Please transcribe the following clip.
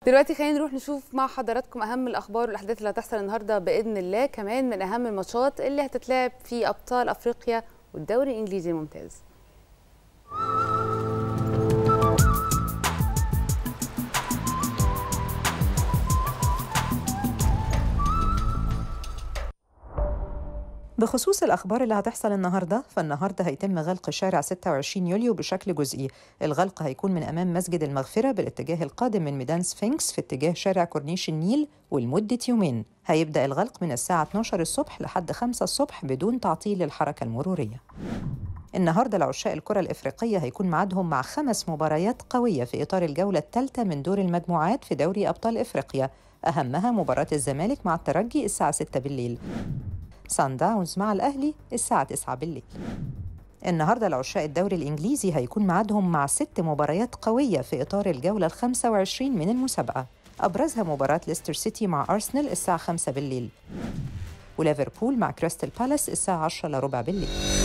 دلوقتي خلينا نروح نشوف مع حضراتكم اهم الاخبار والاحداث اللي هتحصل النهارده باذن الله كمان من اهم الماتشات اللي هتتلعب في ابطال افريقيا والدوري الانجليزي الممتاز بخصوص الأخبار اللي هتحصل النهاردة فالنهاردة هيتم غلق شارع 26 يوليو بشكل جزئي الغلق هيكون من أمام مسجد المغفرة بالاتجاه القادم من ميدان سفنكس في اتجاه شارع كورنيش النيل ولمدة يومين هيبدأ الغلق من الساعة 12 الصبح لحد 5 الصبح بدون تعطيل للحركة المرورية النهارده لعشاق الكرة الإفريقية هيكون ميعادهم مع خمس مباريات قوية في إطار الجولة الثالثة من دور المجموعات في دوري أبطال إفريقيا أهمها مباراة الزمالك مع الترجي الساعة 6 بالليل سان داونز مع الأهلي الساعة 9 بالليل النهاردة لعشاق الدوري الإنجليزي هيكون ميعادهم مع ست مباريات قوية في إطار الجولة ال 25 من المسابقة أبرزها مباراة ليستر سيتي مع أرسنال الساعة 5 بالليل وليفربول مع كريستال بالاس الساعة 10 لربع بالليل